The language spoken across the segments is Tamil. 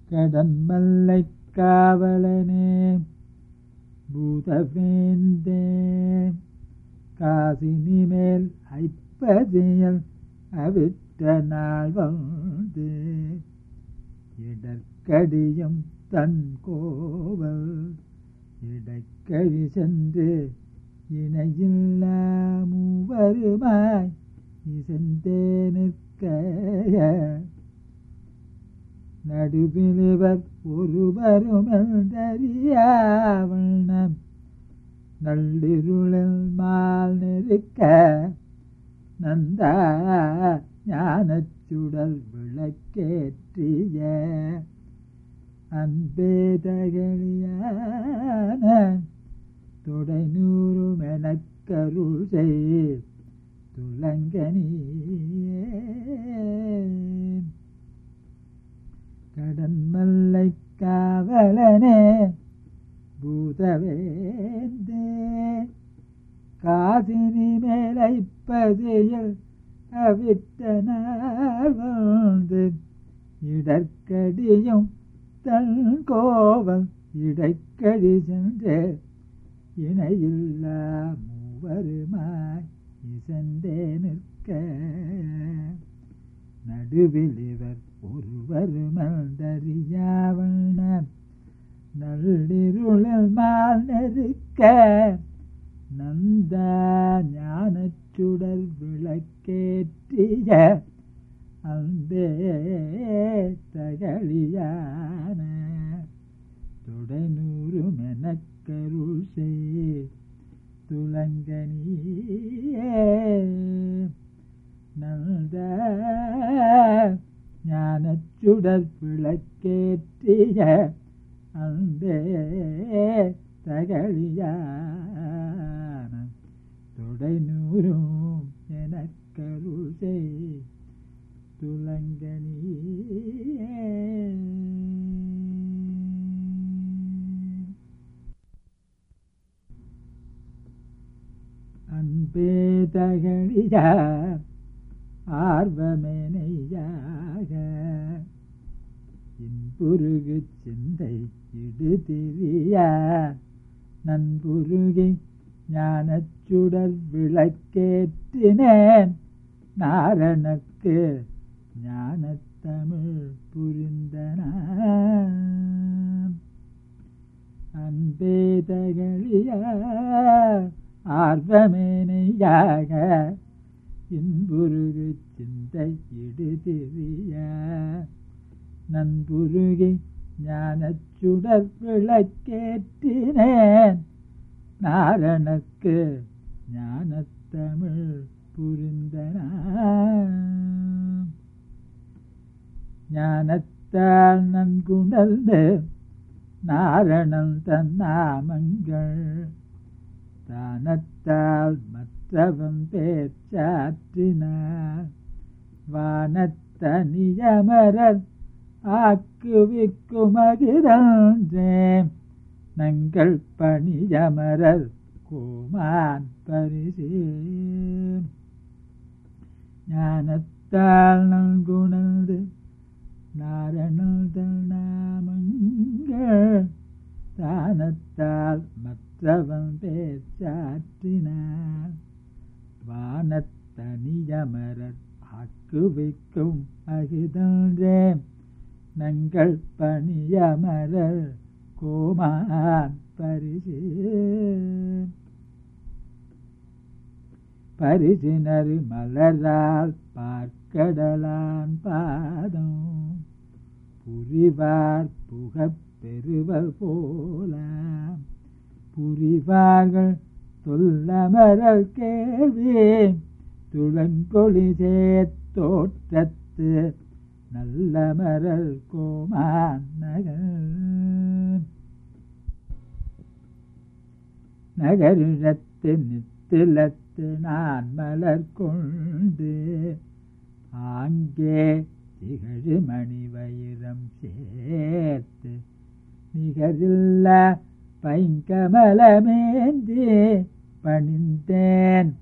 கடன் மல்லை காவலனே பூதவேந்தே காசினி மேல் ஐப்பதியல் அவிட்ட நாள் வந்து இடர்க்கடியும் தன் கோவல் இடக்கழி சென்று இணையில்ல மூவருமாய் இசைந்தே நிற்க நடுவிலிவர் ஒருவருமென்றறியாவண்ணம் நள்ளிருளில் மால் நெருக்க நந்தா ஞானச்சுடல் விளக்கேற்றிய அன்பேதகளியான தொடை நூறும் எனக்கருள் செய் துலங்கனியே கடன் மல்லை காவலனே பூதவேந்தே காசினி மேலைப்பதியில் அவிட்ட நாள் வந்து இடர்க்கடியும் தன் கோவம் இடைக்கடி சென்று இணையில்லா மூவருமாய் இசந்தே நிற்க நடுவில் இவர் ஒருவருமந்தறியாவண்ண நள்ளிருளில் மால் நெருக்க நந்த ஞானச்சுடர் விளக்கேற்றிய அன்பே தகழியான துடைநூறு மெனக்கருள் செய் துலங்கனியே நந்த ஞானச்சுடர் விளக்கேற்றிய அன்பே தகழியான தொடை நூறும் எனக்கருள் செய் துலங்கனியே அன்பே தகழிய ஆர்வமேனையாக இன்புருகு சிந்தை இடுதிரிய நன்புருகி ஞானச்சுடர் விளக்கேற்றினேன் நாரணக்கு ஞானத்தமிழ் புரிந்தன அன்பே தகழிய ஆர்வமேனையாக இன்புருகு சிந்தை இடுதிரிய நன்புருகி ஞானச்சுடர் விளக்கேற்றினேன் நாரணக்கு ஞானத்தமிழ் புரிந்தன ஞானத்தால் நன்குணர்ந்து நாரணன் தன் நாமங்கள் தானத்தால் மற்றவன் பேச்சாற்றினார் வானத்தனியமரர் ஆக்குவிக்குமகிரன்றேன் நங்கள் பணியமரர் கோமான் பரிசே ஞானத்தால் நல்குணர்ந்து நாரணல் நாமங்கள் தானத்தால் மற்றவன் பேச்சாற்றினார் வானத்தனியமரர் ஆக்குவிக்கும் அகிதன்றேன் நங்கள் பணியமரர் கோமான் பரிசு பரிசினர் மலரால் பார்க்கடலான் பாதம் புரிவார் புகப் பெறுவர் போல புரிவார்கள் சொல்லமரல் கேள்வி துளங்கொழி சேத்தோற்றத்து நல்ல மரல் கோமான் நகர் நகரிடத்து நித்திலத்து நான் மலர் கொண்டு ஆங்கே திகழு மணி வைரம் சேர்த்து நிகரில்ல பைங்கமலமேந்தி பணிந்தேன்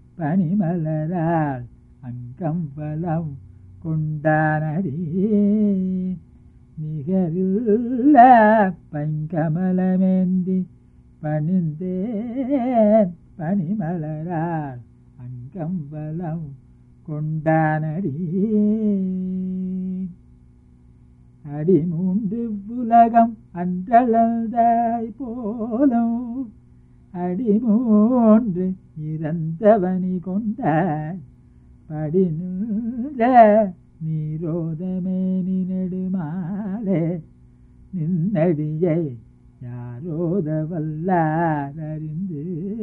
பனிமலரால் அங்கம் பலம் கொண்டானடி நிகரில்ல பைங்கமலமேந்தி பணிந்தேன் பனிமலரார் அங்கம்பலம் கொண்டானடி அடி மூன்று உலகம் அன்றளந்தாய் போலும் அடி மூன்று இறந்தவனி கொண்டாய் படி நின்ற நீரோதமேனி நெடுமாலே நின்னடியை யாரோத வல்லாரறிந்து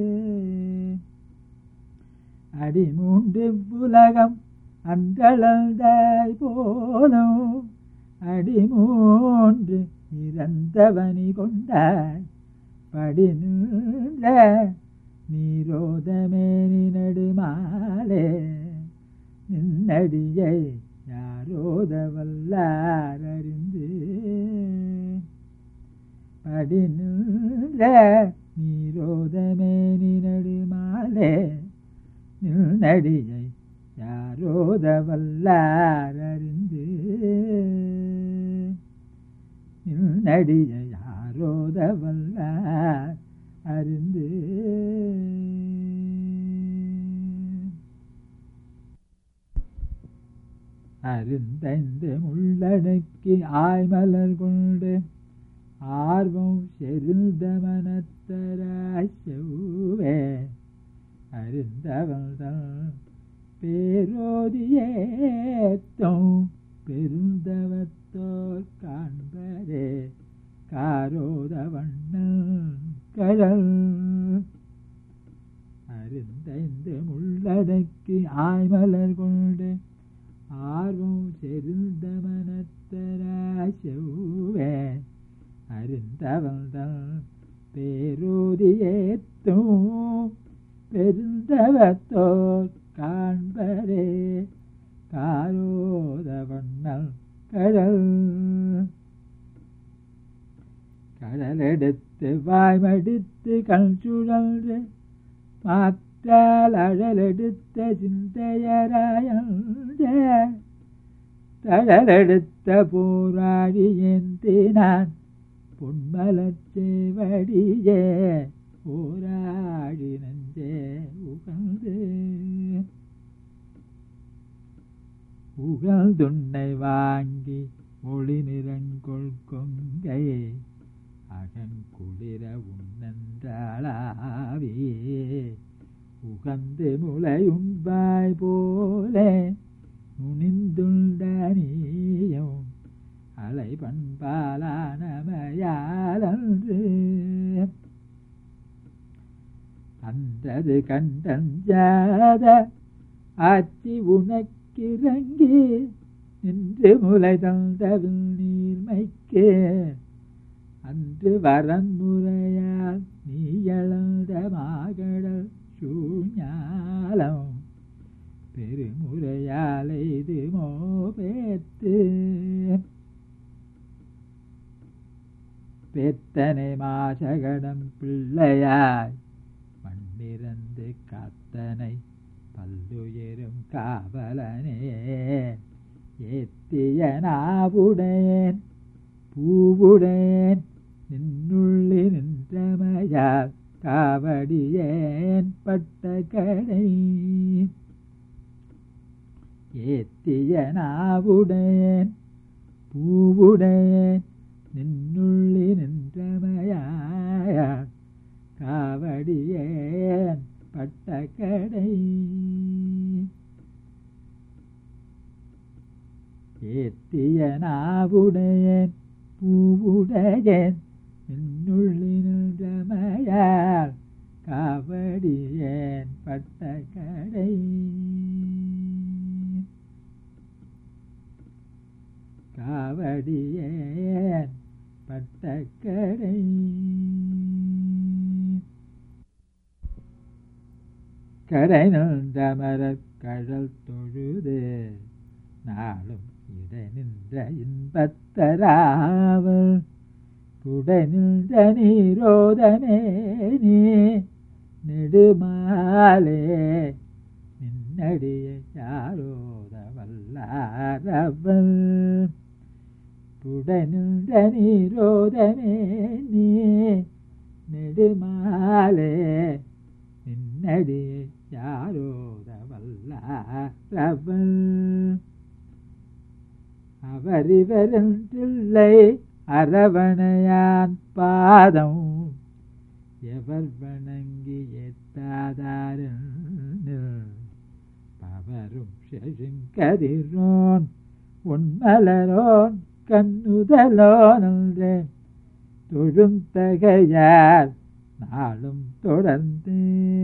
அடி மூன்று உலகம் அன்றளந்தாய் போலும் அடி மூன்று இறந்தவனி கொண்டாய் படி நின்ற நீரோதமேனி நடுமாலே நின்னடியை யாரோத வல்லாரறிந்து படி நின்ற நீரோதமேனி நடுமாலே நின்னடியை யாரோத வல்லாரறிந்து நின்னடியை யாரோத வல்லார் அறிந்து அருந்தைந்து முள்ளடக்கி ஆய்மலர் கொண்டு ஆர்வம் செருந்த மனத்தராய் செவ்வே அருந்தவள் பேரோதியேத்தம் பெருந்தவத்தோர் காண்பரே காரோத வண்ணம் கடல் அருந்தைந்து முள்ளடக்கி ஆய்மலர் கொண்டு ஆர்வம் செருந்த மனத்தராய் செவ்வே அருந்தவள் பேரோதியேத்தும் பெருந்தவத்தோர் காண்பரே காரோத வண்ணம் கடல் கடலெடுத்து வாய்மடித்து கண் சுழன்று மாற்றால் அழலெடுத்த சிந்தையராயந்த தழலெடுத்த போராடி ஏந்தினான் பொன்மலச்சேவடியே போராடி நஞ்சே உகந்து உகழ்துண்ணை வாங்கி ஒளி நிறங்கொள் கொங்கை அகன் குளிர உன்னன்றாளாவியே உகந்து முளையுண்பாய் போலே நுணிந்துண்ட நீயும் அலை பண்பாலானமையாலன்று அன்றது கண்டஞ்சாத ஆட்சி உனக்கிறங்கி நின்று முளை தந்தவில் நீர்மைக்கு அன்று வரன்முறையால் நீ எழந்த மாகடல் சூஞாலம் பெருமுறையால் இது மோபேத்து பெத்தனை மாசகடம் பிள்ளையாய் மண்ணிறந்து காத்தனை பல்லுயரும் காவலனே ஏத்திய நாவுடையேன் பூவுடையேன் நின்னுள்ளி நின்றமையால் காவடியேன் பட்ட கடை ஏத்திய நாவுடையேன் பூவுடையேன் நின்னுள்ளி நின்றமையால் காவடியேன் பட்ட கடை ஏத்திய நாவுடையேன் பூவுடையேன் என்னுள்ளி நின்றமையால் காவடியேன் பட்ட கடை காவடியேன் பட்ட கடை கரை நின்றமரக் கடல் தொழுது நாளும் இடை நின்ற இன்பத்தராவல் குடை நின்ற நீரோதமே நீ நெடுமாலே நின்னடிய யாரோத வல்லாரவல் துடனின்ற நீரோதமே நீ நெடுமாலே நின்னடி யாரோத வல்லவள் அவரிவரென்றில்லை அரவணையான் பாதம் எவர் வணங்கி எத்தாதாரன் பவரும் செழுங்கதிரோன் உன்மலரோன் கண்ணுதலோன் என்றே தொழும் தகையார் நாளும் தொடர்ந்து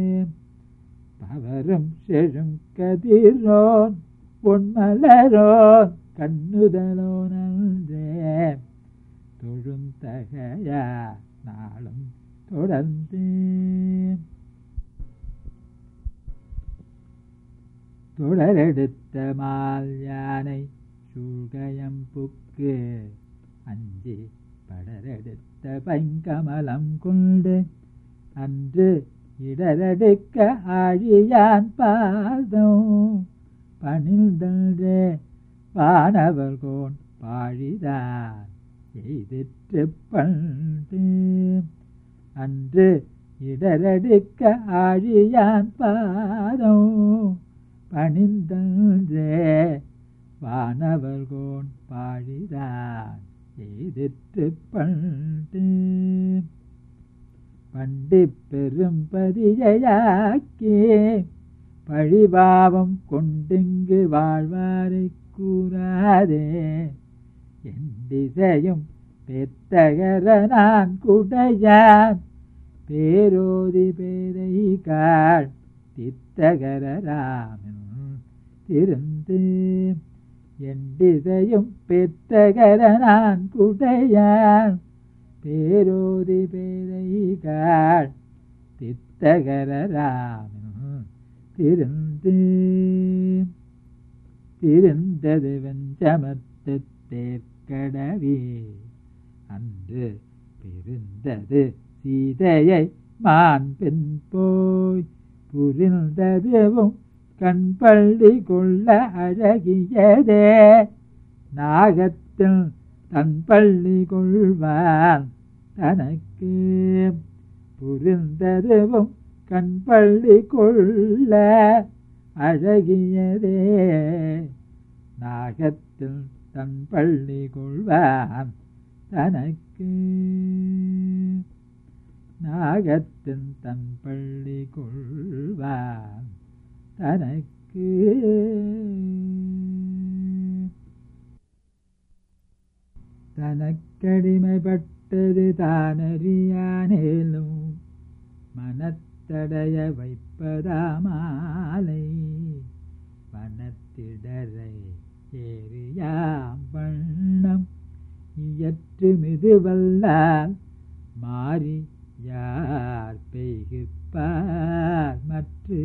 பவரும் செழும் கதிரோன் பொன்மலரோன் கண்ணுதலோன் என்றே தொழும் தகையார் நாளும் தொடர்ந்து தொடரெடுத்த மால் யானை சூழ்கயம்புக்கு அஞ்சி படரெடுத்த பைங்கமலம் கொண்டு அன்று இடரெடுக்க ஆழியான் பாதம் பணிந்தே வானவர்கோன் பாழிதான் எய்திற்று பண்டு அன்று இடரெடுக்க ஆழியான் பாதம் பணிந்தே வானவர்கோன் பாழிதான் எய்திற்று பண்டு பண்டி பெரும் பதியாக்கி பழிபாவம் கொண்டிங்கு வாழ்வாரை கூறாதே என் திசையும் பெத்தகர நான் குடையான் பேரோதி பேதை காள் தித்தகர ராமன் திருந்து என் திசையும் பெத்தகர நான் குடையான் பேரோதி பேதை காள் தித்தகர ராமன் திருந்து திருந்தது வெஞ்சமத்து தேர்க்கடவே அன்று பிரிந்தது சீதையை மான் பின் போய் புரிந்ததுவும் கண் பள்ளி கொள்ள அழகியதே நாகத்தில் தன் பள்ளி கொள்வான் தனக்கு புரிந்ததுவும் கண் பள்ளி கொள்ள அழகியதே நாகத்தில் தன் பள்ளி கொள்வான் தனக்கு நாகத்தின் தன் பள்ளி கொள்வான் தனக்கு தனக்கடிமைப்பட்டது தானறியானேலும் மனத்தடைய வைப்பதாமாலை வனத்திடரை ஏறியாம் வண்ணம் இயற்று மிதுவல்லால் மாறி யார் பெய்கிப்பார் மற்று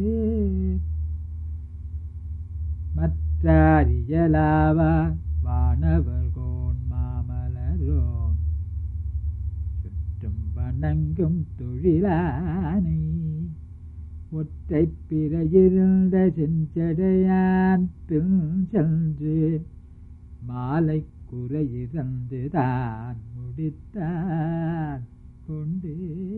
மற்றாரியலாவார் வானவர்கோன் மாமலரோன் சுற்றும் வணங்கும் தொழிலானை ஒற்றை பிறையிருந்த செஞ்சடையான் பின் சென்று மாலை குறையிறந்து தான் முடித்தான் கொண்டு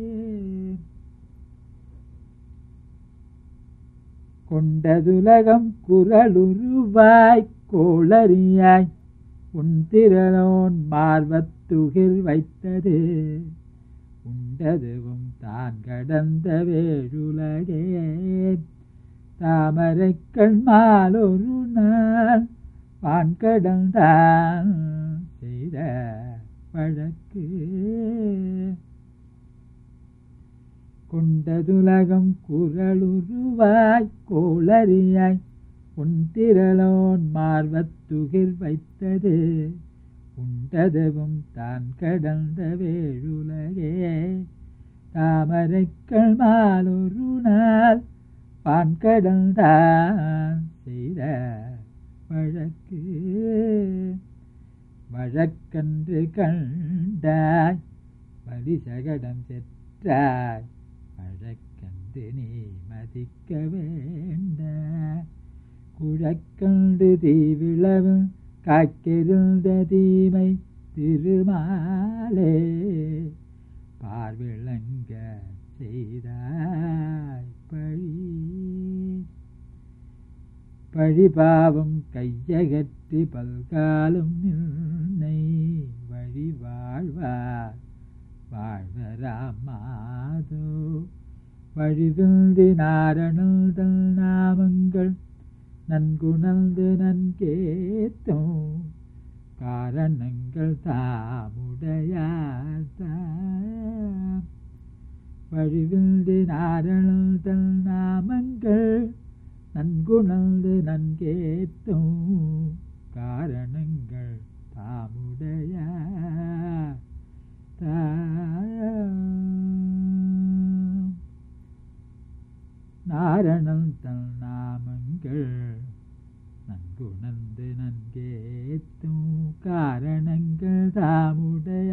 கொண்டதுலகம் குரலுருவாய் கோளறியாய் உன் திறனோன் மார்வத்துகிர் வைத்தது உண்டதுவும் தான் கடந்த வேழுலகே தாமரைக்கள் மாலொரு நாள் வான் கடந்தான் செய்த வழக்கு கொண்டதுலகம் குரலுருவாய் கோளறியாய் உன் திரளோன் மார்வத்துகிர் வைத்தது உண்டதுவும் தான் கடந்த வேழுலகே தாமரைக்கள் மாலொரு நாள் பான் கடந்தான் செய்த வழக்கு வழக்கன்று கண்டாய் வலிசகடம் செற்றாய் வழக்கன்று நீ மதிக்க வேண்ட குழக்கண்டு தீவிளவும் காய்க்கிருந்த தீமை திருமாலே பார்விளங்க செய்தாய் பழி பழிபாவம் கையகற்றி பல்காலும் நின்னை வழி வாழ்வார் வாழ்வராமாதோ வழிவிந்தி நாரணதல் நாமங்கள் நன்குணர்ந்து நன்கேத்தும் காரணங்கள் தாமுடையார் தாம் வழிவிந்தி நாரணதல் நாமங்கள் நன்குணர்ந்து நன்கேத்தும் காரணங்கள் தாமுடைய நாரணம் தன் நாமங்கள் நன்குணர்ந்து நன்கேத்தும் காரணங்கள் தாமுடைய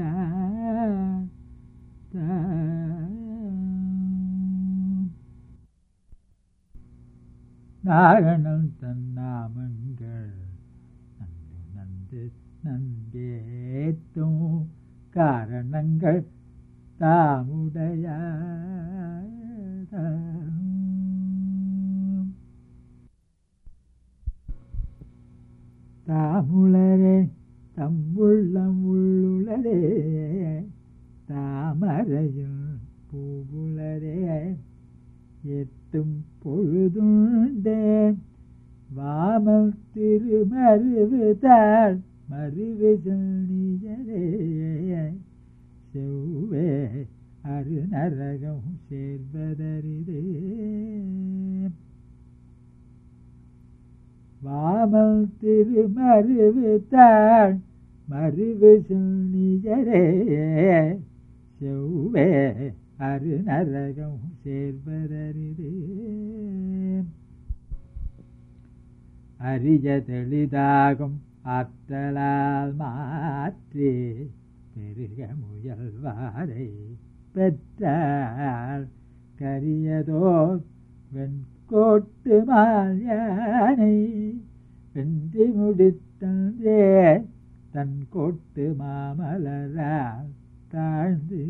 நாரணம் தன் நாமங்கள் நன்கு நன்கேத்தும் காரணங்கள் தாமுடைய தாமுளரே தம்புள்ளம் உள்ளுளரே தாமரையும் பூவுளரே எத்தும் பொழுதுண்டே வாமல் திருமருவுதாள் மருவு சொன்னியரே செவ்வே அருநரகம் சேர்வதரிதே வாமல் திருமருவுதாள் மருவு சொன்னியரே செவ்வே அருநரகம் சேர்வதரிதே அரிய தெளிதாகும் ஆற்றலால் மாற்றி பெருக முயல்வாரை பெற்றால் கரியதோர் வெண்கோட்டு மாயானை வென்றி முடித்தே தன் கோட்டு மாமலரால் தாழ்ந்து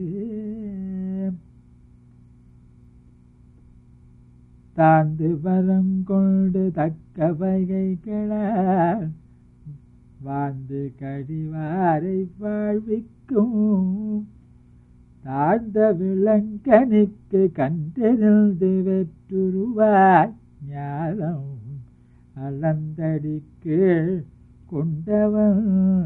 தாழ்ந்து வரங்கொண்டு தக்க வகைகளால் வாழ்ந்து கடிவாரை வாழ்விக்கும் தாழ்ந்த விளங்கனுக்கு கண்டிருந்து வெற்றுருவாய் ஞானம் அளந்தடிக்கு கொண்டவன்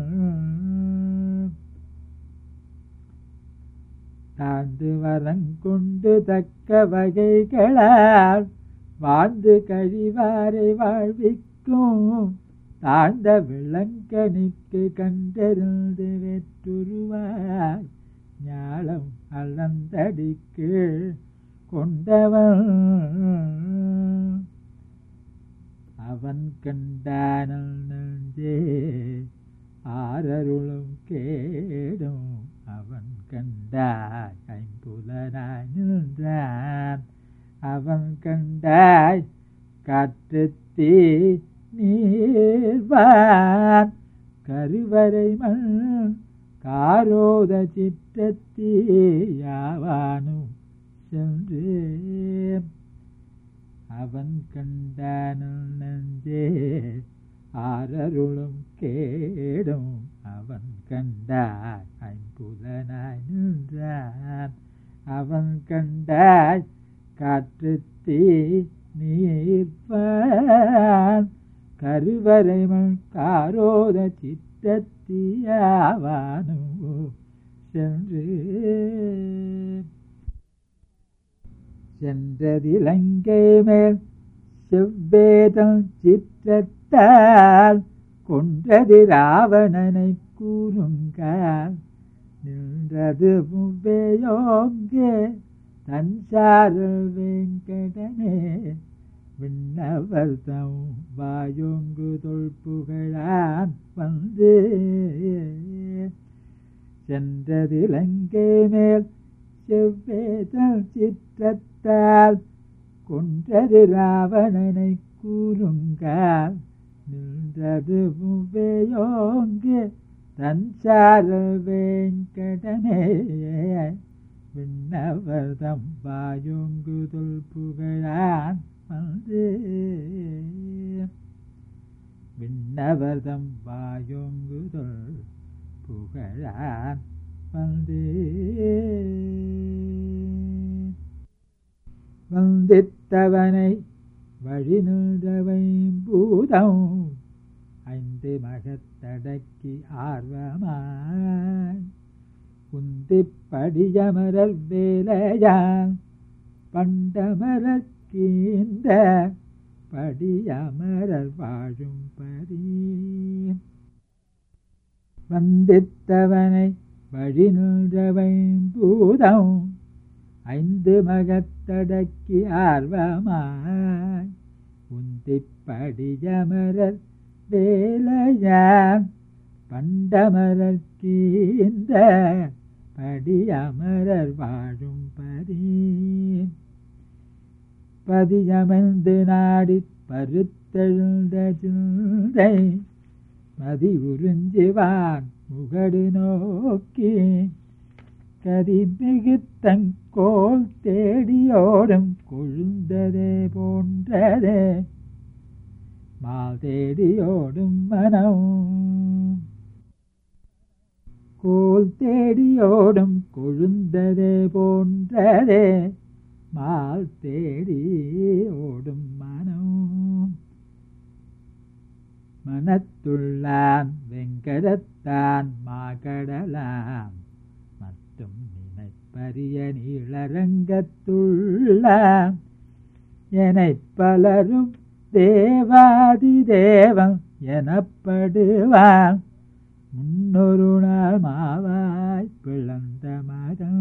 தாழ்ந்து வரங்கொண்டு தக்க வகைகளால் வாழ்ந்து கழிவாரை வாழ்விக்கும் தாழ்ந்த விளங்கனுக்கு கண்டறிந்து வெற்றுருவாய் ஞாலம் அளந்தடிக்கு கொண்டவன் அவன் கண்டானல் நெஞ்சே ஆரருளும் கேடும் அவன் கண்டாய் ஐம்புலனாய் நின்றான் அவன் கண்டாய் காற்று தீ நீர்வான் கருவறை மண் காரோத சிற்றத்தீயாவானும் சென்று அவன் கண்டானும் நெஞ்சே ஆரருளும் கேடும் அவன் கண்டாய் ஐம்புலனாய் நின்றான் அவன் கண்டாய் காற்று தீ நீர்ப்பான் கருவறை மண் காரோத சித்தத்தியாவானோ சென்று சென்றதிலங்கை மேல் செவ்வேதம் சிற்றத்தால் கொன்றது ராவணனை கூறுங்கால் நின்றது முவ்வேயோங்கே தன் சாரல் வெங்கடனே விண்ணவர் தம் வாயோங்கு தொல்புகழான் வந்து சென்றதிலங்கை மேல் செவ்வேதம் சிற்றத்தால் கொன்றது ராவணனை கூறுங்கால் நின்றது வேயோங்கு தஞ்சார வேங்கடனே விண்ணவர்தம் வாயுங்குதுல் புகழான் வந்து விண்ணவர்தம் வாயுங்குதுல் புகழான் வந்து வந்தித்தவனை வழி நின்றவை பூதம் ஐந்து மகத்தடக்கி ஆர்வமாய் குந்திப்படியமரர் வேலையான் பண்டமரர் கீந்த படியமரர் வாழும் படி வந்தித்தவனை வழி நின்றவை பூதம் ஐந்து மகத்தடக்கி ஆர்வமாய் உந்திப்படியமரர் வேலையான் பண்டமரர் கீந்த படியமரர் வாழும் பதி பதியமர்ந்து நாடி பருத்தெழுந்த சிந்தை மதி உறிஞ்சுவான் முகடு நோக்கி கதி மிகுத்தங்கோல் தேடியோடும் கொழுந்ததே போன்றதே மால் தேடியோடும் மனம் கோல் தேடியோடும் கொழுந்ததே போன்றதே மால் தேடி ஓடும் மனம் மனத்துள்ளான் வெங்கடத்தான் மாகடலாம் மற்றும் நினைப்பரிய நீளரங்கத்துள்ளான் எனைப் பலரும் தேவாதி தேவன் எனப்படுவான் முன்னொரு நாள் மாவாய் பிளந்த மகன்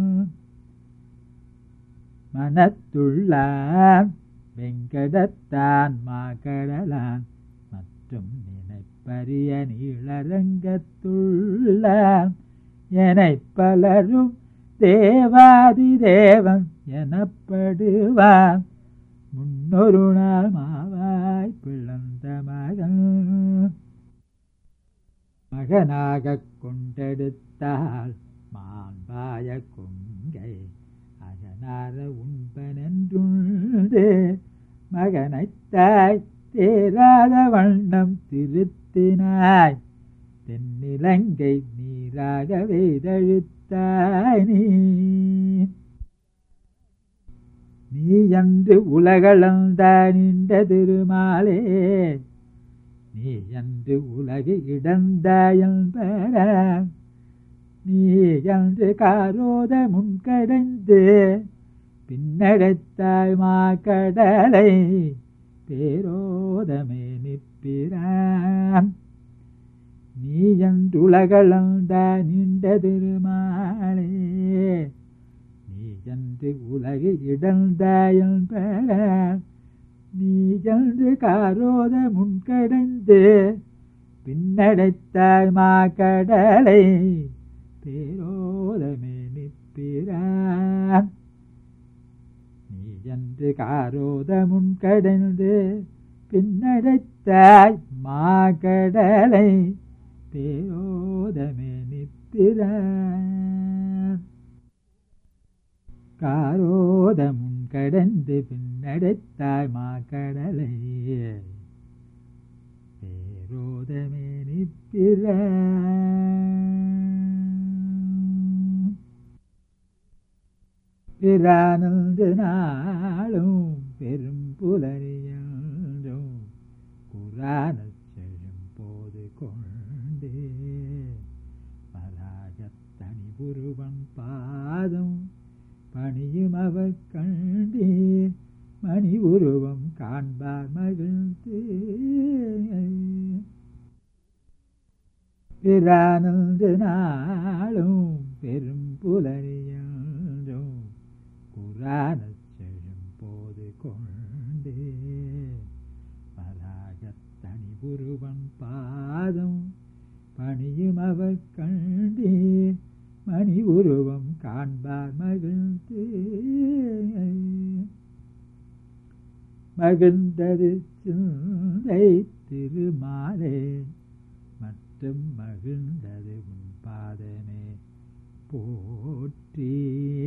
மனத்துள்ளான் வெங்கடத்தான் மாகடலான் மற்றும் நினைப்பரிய நீளரங்கத்துள்ளான் எனைப் பலரும் தேவாதி தேவன் எனப்படுவான் முன்னொரு நாள் மாவாய் பிளந்த மகன் மகனாகக் கொண்டெடுத்தால் மாண்பாய கொங்கை அகனார உண்பனென்றுண்டு மகனைத்தாய் தேராத வண்ணம் திருத்தினாய் தென்னிலங்கை நீராக வேதழுத்தாய் நீ நீ என்று உலகளந்த நின்ற திருமாலே நீ என்று உலகு இடந்தாயன்பர நீ என்று காரோத முன்கடைந்து பின்னடைத்தாய் மாக்கடலை பேரோதமே நிற்பிறான் நீ என்று உலகளந்த நின்ற திருமாலே நீ என்று உலகு இடந்தாயன்பர நீ என்று காரோத முன்கடைந்து பின்னடைத்தாய் மாக்கடலை பேரோதமே நிற்பிறான் நீ என்று காரோத முன்கடைந்து பின்னடைத்தாய் மாக்கடலை பேரோதமே நிற்பிறான் காரோதமுன் கடந்து பின்னடைத்தாய் மாக்கடலை பேரோதமே நிற்பிற பிறானந்து நாளும் பெரும் புலரியும் குரான செழும் போது கொண்டு பராகத்தனி குருவன் பாதம் பணியும் அவர் கண்டீர் மணி உருவம் காண்பார் மகிழ்ந்து பிறானந்து நாளும் பெரும் புலரியும் குரான செழும் போது கொண்டு பராகத்தனி உருவம் பாதம் பணியும் அவர் கண்டீர் மணி உருவம் காண்பார் மகிழ்ந்து மகிழ்ந்தது சிந்தை திருமாலே மற்றும் மகிழ்ந்தது உன் பாதமே போற்றி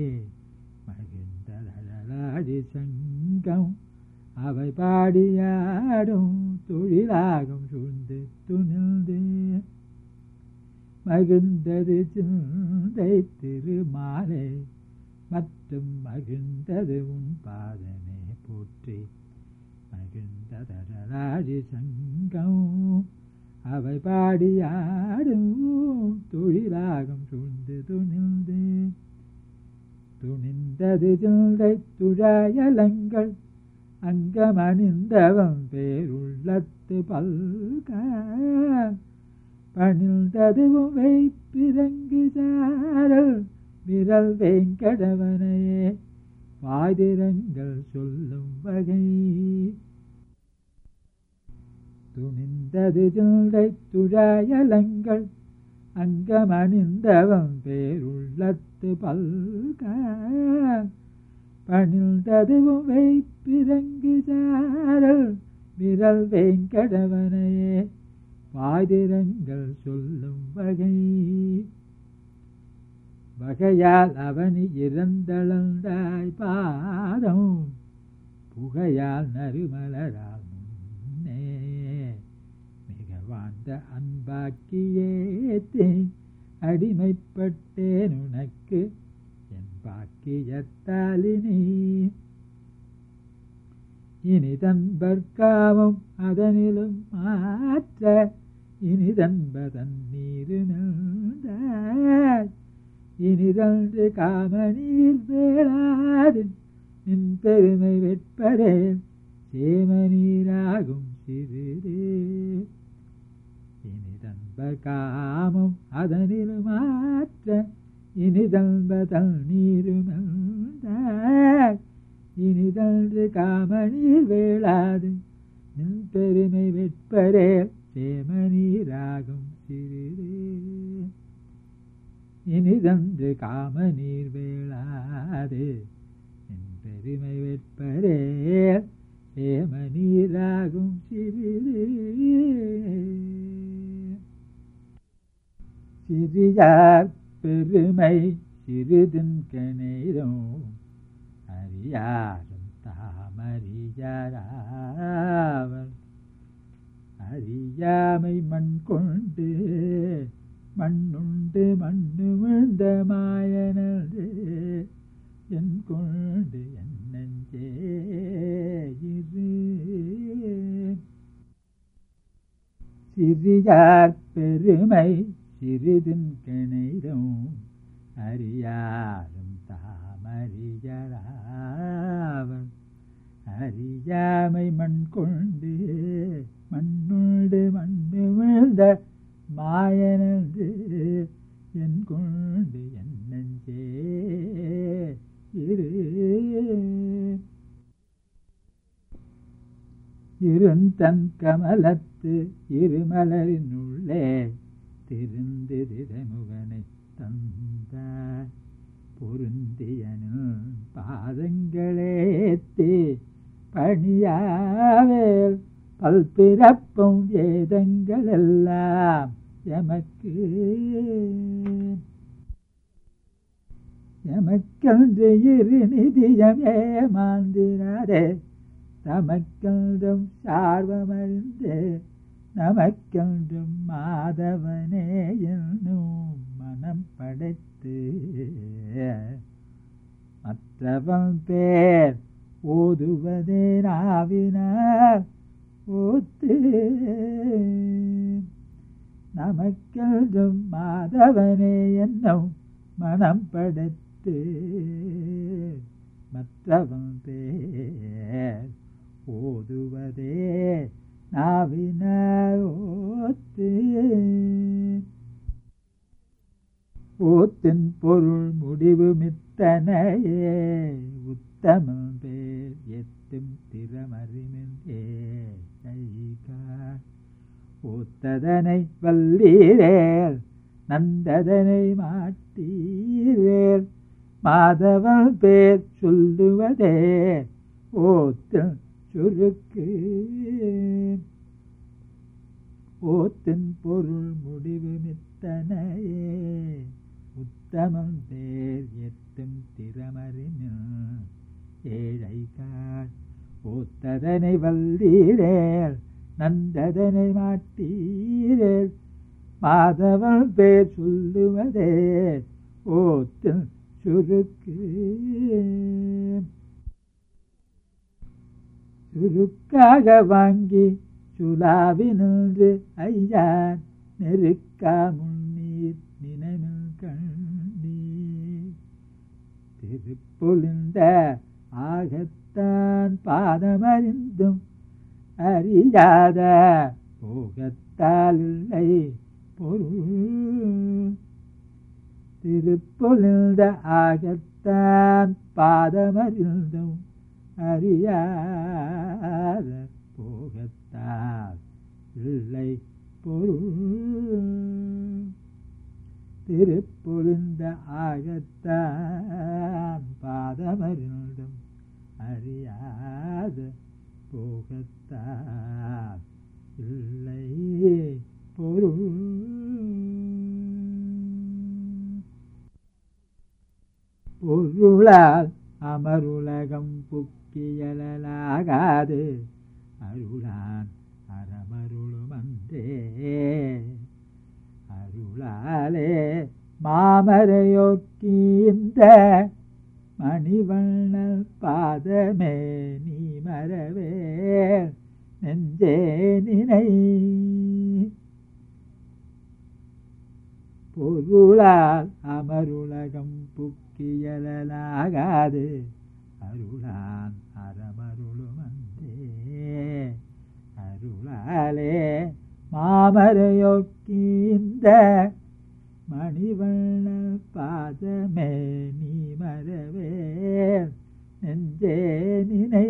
மகிழ்ந்ததழலாடி சங்கம் அவை பாடியாடும் தொழிலாகும் சூழ்ந்து துணிந்து மகிழ்ந்தது சிந்தை திருமாலே மற்றும் மகிழ்ந்தது உன் பாதமே போற்றி மகிழ்ந்ததழலாடி சங்கம் அவை பாடியாடும் தொழிலாகும் சூழ்ந்து துணிந்து துணிந்தது சிந்தை துழாயலங்கள் அங்கமணிந்தவன் பேருள்ளத்து பல்க பணிந்ததுவும் வைப்பிறங்கு சாரல் விரல் வேங்கடவனையே வாதிரங்கள் சொல்லும் வகை துணிந்தது சிந்தை துழாயலங்கள் அங்கமணிந்தவன் பேருள்ளத்து பல்க பணிந்ததுவும் வைப்பிறங்கு சாரல் விரல் வேங்கடவனையே வாதிரங்கள் சொல்லும் வகை வகையால் அவனி இறந்தளந்தாய் பாதம் புகையால் நறுமலரால் முன்னே மிக வாழ்ந்த அன்பாக்கியேத்தே அடிமைப்பட்டேன் உனக்கு என் பாக்கியத்தாலினி இனி தன்பர்க்காவும் அதனிலும் மாற்ற இனி தன்பதன் நீருமிழ்ந்த இனிதன்று காமநீர் வேளாது நின் பெருமை வெட்பரே சேமநீராகும் சிறிதே இனி தன்பர் காமம் அதனிலும் மாற்ற இனி தன்பதன் நீருமிழ்ந்த இனிதன்று காமநீர் வேளாது நின் பெருமை வெட்பரே சேமநீராகும் சிறிதே இனிதன்று காமநீர் வேளாது நின் பெருமை வெட்பரே சேமநீராகும் சிறிதே சிறியார் பெருமை சிறிதின் கணைதும் அறியாரும் தாமறியாராவர் அறியாமை மண் கொண்டு மண்ணுண்டு மண்ணு விழுந்த மாயனது என் கொண்டு என் நெஞ்சே இரு சிறியார் பெருமை சிறிதின் கிணைதும் அறியாரும் தாமறியராவன் அறியாமை மண் கொண்டு மண்ணுண்டு மண்ணு விழுந்த மாயனது என் கொண்டு என் நெஞ்சே இரு இருந்தன் கமலத்து இருமலரினுள்ளே திருந்து திரைமுகனை தந்தாய் பொருந்தியனும் பாதங்களேத்தி பணியாவேல் பல்பிறப்பும் வேதங்கள் எல்லாம் எமக்கு எமக்கன்று இரு நிதியம் ஏமாந்தினாரே தமக்கென்றும் சார்வமறிந்து நமக்கென்றும் மாதவனே என்னும் மனம் படைத்து மற்றவன் பேர் ஓதுவதே நாவினார் ஓத்து நமக்கென்றும் மாதவனே என்னும் மனம் படைத்து மற்றவன் பேர் ஓதுவதே நாவினார் ஓத்து ஓத்தின் பொருள் முடிவு மித்தனையே உத்தமம் பேர் எத்தும் திறமறிமின்றே கைகார் ஓத்ததனை வல்லீரேல் நந்ததனை மாட்டீரேல் மாதவன் பேர் சொல்லுவதே ஓத்து சுருக்கு ஓத்தின் பொருள் முடிவு மித்தனையே உத்தமம் தேர் எத்தும் திறமறிமின் ஏழைக்காள் ஓத்ததனை வல்லீரேல் நந்ததனை மாட்டீரேல் மாதவன் பேர் சொல்லுவதே ஓத்தின் சுருக்கு சுருக்காக வாங்கி சுலாவினின்று ஐயா நெருக்கா முன்னீர் நினைவில் கண்ணீர் திருப்பொழிந்த ஆகத்தான் பாதமறிந்தும் அறியாத போகத்தால் இல்லை பொருள் திருப்பொழிந்த ஆகத்தான் பாதமறிந்தும் அறியாத போகத்தால் இல்லை பொருள் திருப்பொழிந்த ஆகத்தான் பாதமறிந்தும் அறியாத போகத்தால் இல்லை பொருள் பொருளால் அமருலகம் புக்கியலாகாது அருளான் அறமருளும் அன்றே அருளாலே மாமரையொக்கி இந்த மணிவண்ணல் பாதமே நீ மறவே நெஞ்சே நினை பொருளால் அமருலகம் புக்கியலாகாது அருளான் அறமருளும் அன்றே அருளாலே மாமரையொக்கி இந்த மணிவண்ண பாதமே நீ மறவே நெஞ்சே நினை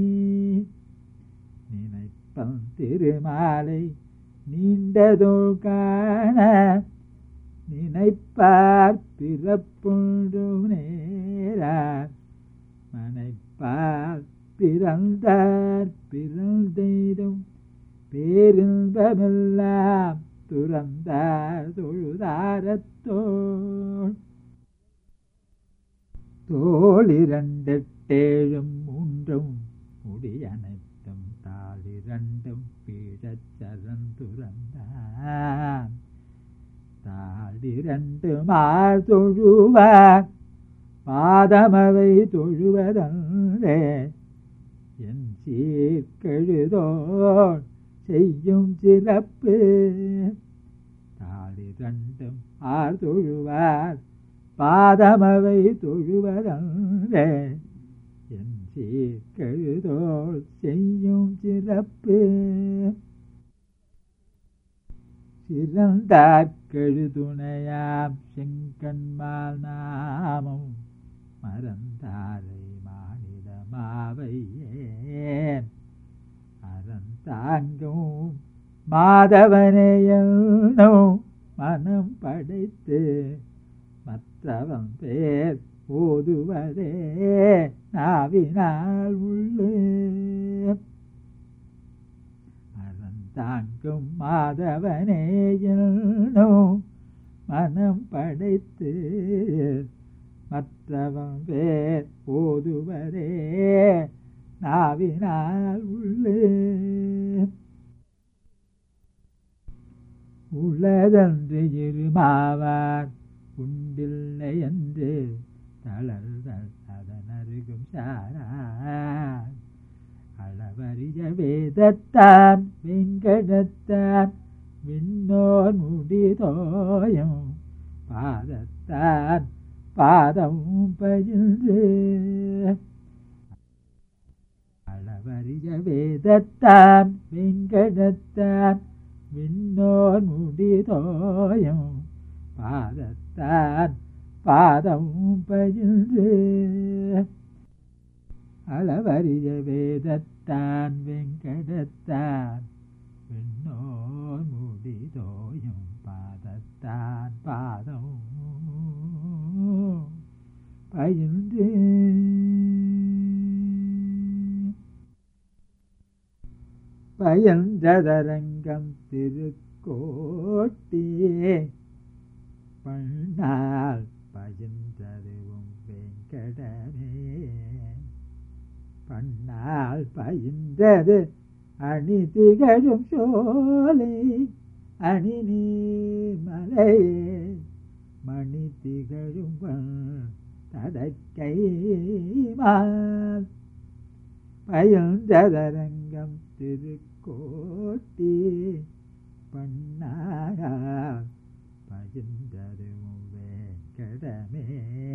நினைப்பம் திருமாலை நீண்டதோள் காண நினைப்பார் பிறப்புண்டும் நேரார் மனைப்பார் பிறந்தார் பிறந்தெய்தும் பேரின்பமெல்லாம் துறந்தார் தொழுதாரத்தோள் தோளிரண்டெட்டேழும் மூன்றும் முடியனைத்தும் தாளிரண்டும் பீழச் சரந்துறந்தான் தாளிரண்டு மார் தொழுவார் பாதமவை தொழுவதன்றே என் சீர்கெழுதோள் செய்யும் சிறப்பு தாளிரண்டும் ஆர் தொழுவார் பாதமவை தொழுவதன்றே என் சீர்கெழுதோள் செய்யும் சிறப்பு சிறந்தார்கெழுதுணையாம் செங்கண்மால் நாமம் மறந்தாரை மாநிலமாவையேன் அறந்தாங்கும் மாதவனையோ மனம் படைத்து மற்றவன் பேர் ஓதுவதே நாவினால் உள்ளே அறந்தாங்கும் மாதவனேயோ மனம் படைத்து மற்றவன் பேர் ஓதுவரே நாவினால் உள்ளே உள்ளதன்று இருமாவார் உண்டில்லை என்று தளர்தல் அதனருகும் சாரார் அளவறிய வேதத்தான் வெங்கடத்தான் விண்ணோர் முடிதோயம் பாதத்தான் பாதம் பயின்று அளவறிய வேதத்தான் வெங்கடத்தான் விண்ணோர் முடிதோயம் பாதத்தான் பாதம் பயின்று அளவறிய வேதத்தான் வெங்கடத்தான் விண்ணோர் முடிதோயம் பாதத்தான் பாதம் பயின்று பயந்ததரங்கம் திருக்கோட்டி பண்ணால் பயின்றதுவும் வெங்கடமே பண்ணால் பயின்றது அணி திகழும் சோலை அணி நீர்மலையே மணி திகழும் தடக்கை மால் பயந்ததரங்கம் திருக்கோட்டி பண்ணாயா பயின்றதும் வேங்கடமே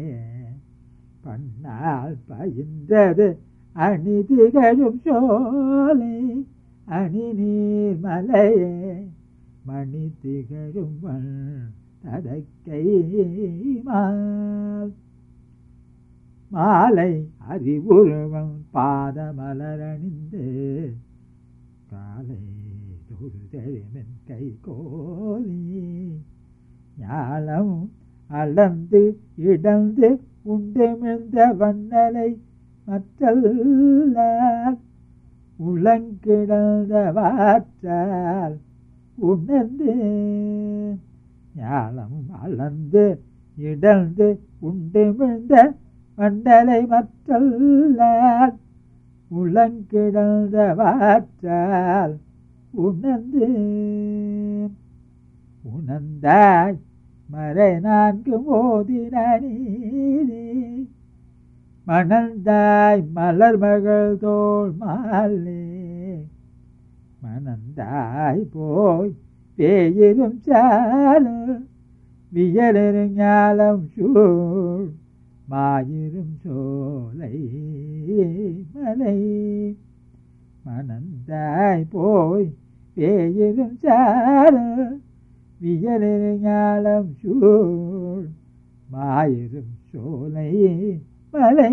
பண்ணால் பயின்றது அணி திகழும் சோலை அணி நீர்மலையே மணி திகழும் தடக்கை மால் மாலை அறிவுருவம் பாதமலரணிந்து காலை தொழுதெழுமென் கை கோலி ஞாலம் அளந்து இடந்து உண்டுமிழ்ந்த வண்ணலை மற்றல்ல உளங்கிடந்த வாற்றால் உணர்ந்து ஞாலம் அளந்து இடந்து உண்டுமிழ்ந்த மண்டலை மற்றல்ல உளங்கிடந்த வாற்றால் உணர்ந்து உணர்ந்தாய் மறை நான்கு மோதின நீதி மணந்தாய் மலர் மகள் தோல் மாலே மணந்தாய் போய் பேயிலும் சாரு வியலிரும் ஞாலம் சூழ் மாயிரும் சோலை மலை மணந்தாய் போய் பேயிலும் சாரு வியலிரு ஞாலம் சூழ் மாயிரும் சோலை மலை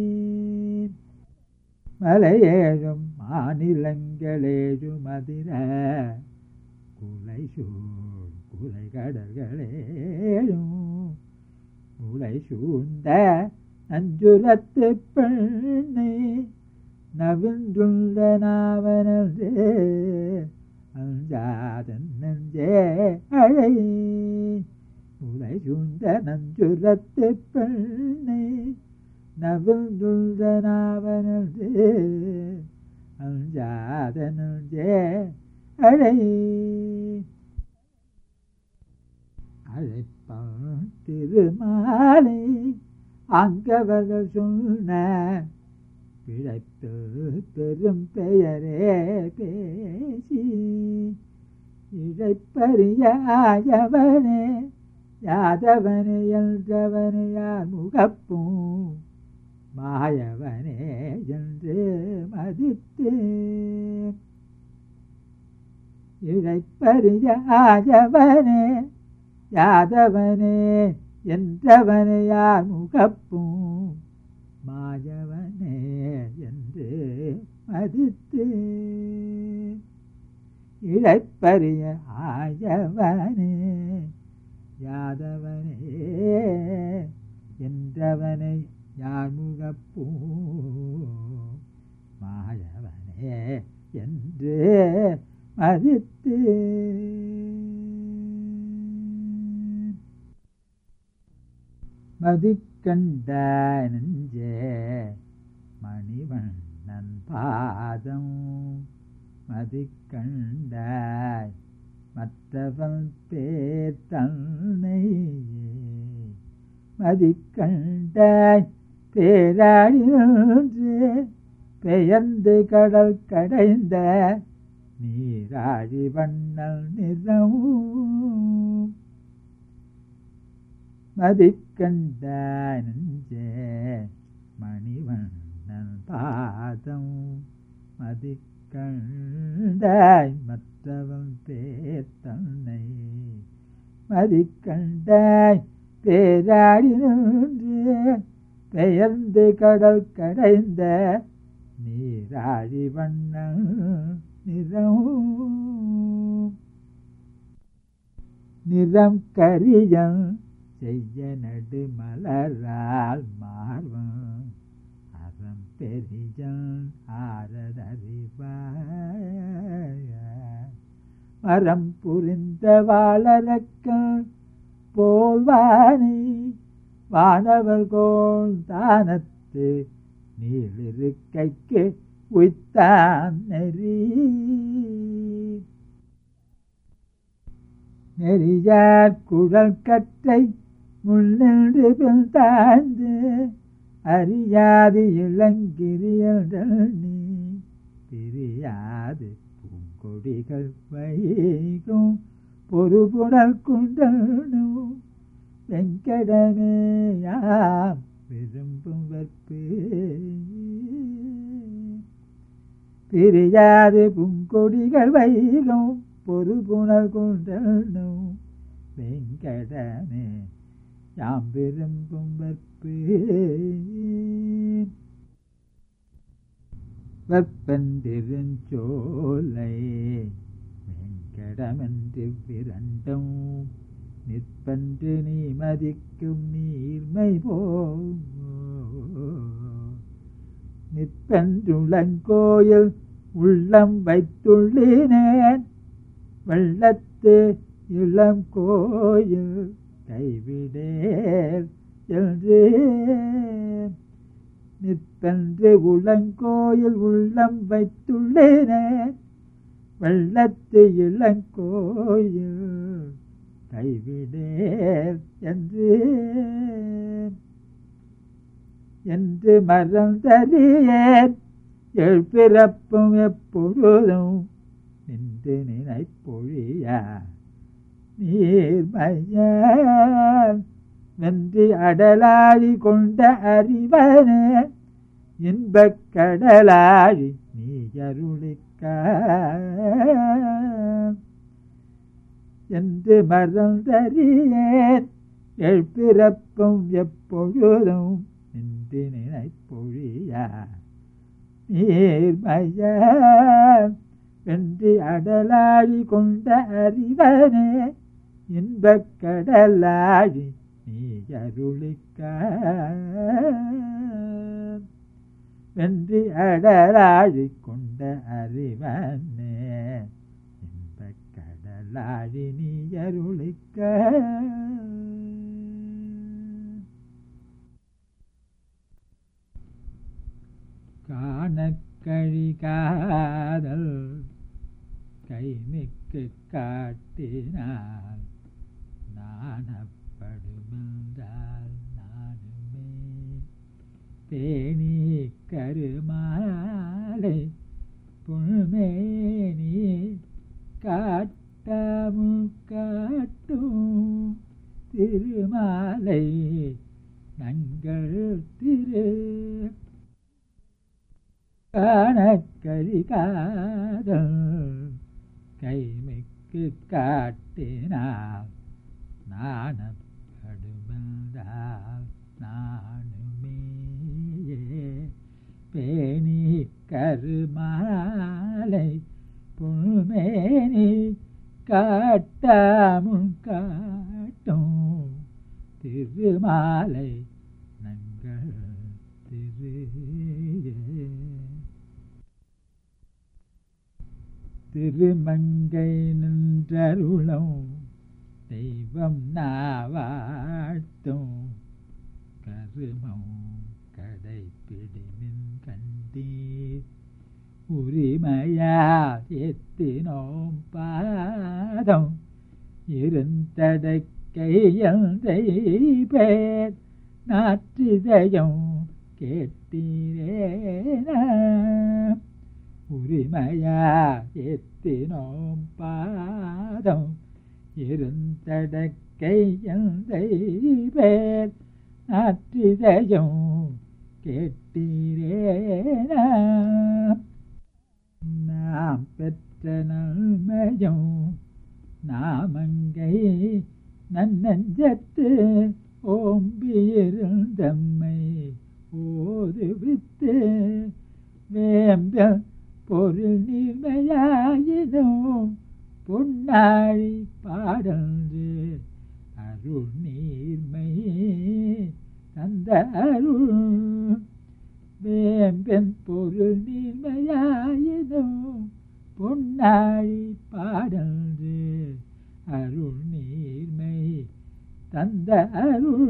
மலையேழும் மாநிலங்களேழும் அதிர குலை சூழ் குலை கடல்களேழும் முளை சூழ்ந்த நஞ்சுரத்து பெண்ணை நவின்றுள்ள நாவனே அஞ்சாதன் நெஞ்சே அழை முளை சூழ்ந்த நஞ்சுரத்து பெண்ணை நவின்றுள்ள நாவனே அஞ்சாத நெஞ்சே அழை அழைப்பான் திருமாலை அங்கவர்கள் சொன்ன பிழைப்பு பெரும் பெயரே பேசி இழைப்பறியாயவனே யாதவனே என்றவனே யார் முகப்பும் மாயவனே என்று மதித்து இழைப்பறியாயவனே யாதவனே என்றவனே யார் முகப்பும் மாயவனே என்று மதித்து இழைப்பறிய ஆயவனே யாதவனே என்றவனை யார் முகப்பும் மாயவனே என்று மதித்து மதிக்கண்ட நெஞ்சே மணிவண்ணன் பாதம் மதிக்கண்டாய் மற்றவன் பேர் தன்னை மதிக்கண்டாய் பேராடின்று பெயர்ந்து கடல் கடைந்த நீராடி வண்ணல் நிறம் மதிக்கண்ட நெஞ்சே மணிவண்ணன் பாதம் மதிக்கண்டாய் மற்றவன் பேர் தன்னை மதிக்கண்டாய் பேராடி நின்று பெயர்ந்து கடல் கடைந்த நீராடி வண்ணன் நிறம் நிறம் கரியம் செய்ய நடு மலரால் மார்வம் அறம் பெரியம் ஆரதறிவாய் மரம் புரிந்த வாழறக்கம் போல்வானி வானவர் கோள் தானத்து நீளிருக்கைக்கு உய்த்தான் நெறி நெறியார் குழல் கற்றை முன்னின்று பின் தாழ்ந்து அறியாது இளங்கிரியல் நீ பிரியாது பூங்கொடிகள் வைகும் பொறுபுணல் குண்டனும் வெங்கடமேயாம் விரும்பும் வெற்பு பிரியாது பூங்கொடிகள் வைகும் பொறுபுணல் குண்டனும் வெங்கடமே யாம் விரும்பும் வெற்பு வெப்பந்திருஞ்சோலை வெங்கடமென்று விரண்டும் நிற்பன்று நீ மதிக்கும் நீர்மை போ நிற்பன்றுளங்கோயில் உள்ளம் வைத்துள்ளினேன் வெள்ளத்து இளம் கோயில் கைவிடேல் என்று நிற்பன்று உளங்கோயில் உள்ளம் வைத்துள்ளேனேன் வெள்ளத்து இளங்கோயில் கைவிடேல் என்று என்று மறந்தறியேன் எழுப்பிறப்பும் எப்பொழுதும் நின்று நினைப்பொழியா நீர்மையால் வென்று அடலாழி கொண்ட அறிவனே இன்பக் கடலாழி நீ அருளிக்க என்று மறந்தறியேன் எழுப்பிறப்பும் எப்பொழுதும் நின்று நினைப்பொழியா நீர்மையால் வென்று அடலாழி கொண்ட அறிவனே இன்பக் கடலாழி நீ அருளிக்க வென்று அடலாழி கொண்ட அறிவனே இன்பக் கடலாழி நீ அருளிக்க காணக்கழிகாதல் கைமிக்கு காட்டினால் நாணப்படுமென்றால் நானுமே பேணி கருமாலை புல்மேனி காட்டமும் காட்டும் திருமாலை நங்கள் திரு கணக்கழிகாதல் கைமிக்கு காட்டினால் நாணப்படுமென்றால் நானுமே பேணி கருமாலை புல்மேனி காட்டாமும் காட்டும் திருமாலை நங்கள் திரு திருமங்கை நின்றருளும் தெய்வம் நாவாட்டும் கருமம் கடைப்பிடிமின் கண்டீர் உரிமையா எத்தினோம் பாதம் இருந்தடை கையந்தை பேர் நாற்றிதயம் கேட்டீரேனா உரிமையா எத்தினோம் பாதம் இருந்தடக்கை எந்தை பேர் நாற்றிதயம் கேட்டீரேனா நாம் பெற்ற நன்மையும் நாமங்கை நன்னஞ்சத்து ஓம்பியிருந்தம்மை ஓதுவித்து வேம்ப பொருள் நீர்மையாயினும் பொன்னாழி பாடன்று அருள் நீர்மை தந்த அருள் வேம்பெண் பொருள் நீர்மையாயினும் பொன்னாழி பாடன்று அருள் நீர்மை தந்த அருள்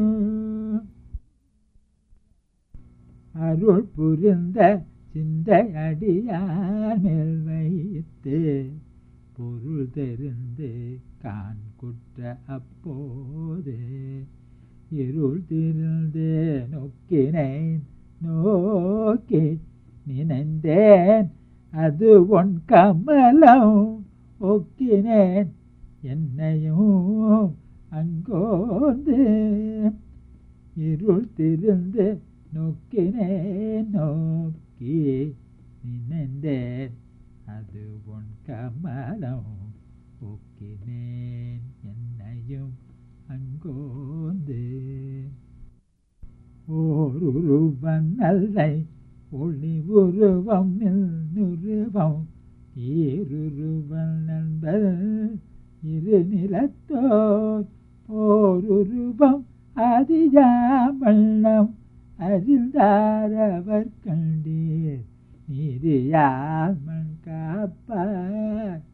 அருள் புரிந்த சிந்தை அடியார் மேல் வைத்து பொருள் தெரிந்து கான் குற்ற அப்போது இருள் திருந்து நோக்கினேன் நோக்கி நினைந்தேன் அது உன் கமலம் ஒக்கினேன் என்னையும் அங்கோந்து இருள் திருந்து நோக்கினேன் நோக்கி நினைந்தேன் அது உன் கமலம் ஒக்கினேன் என்னையும் அங்கோந்து ஓருருவன் நல்லை ஒளி உருவம் நின்னுருவம் ஈருருவன் நண்பர் இரு நிலத்தோர் ஓருருவம் அதிஜாமண்ணம் அறிந்தாரவர் கண்டீர் நீதியால் மண் காப்பார்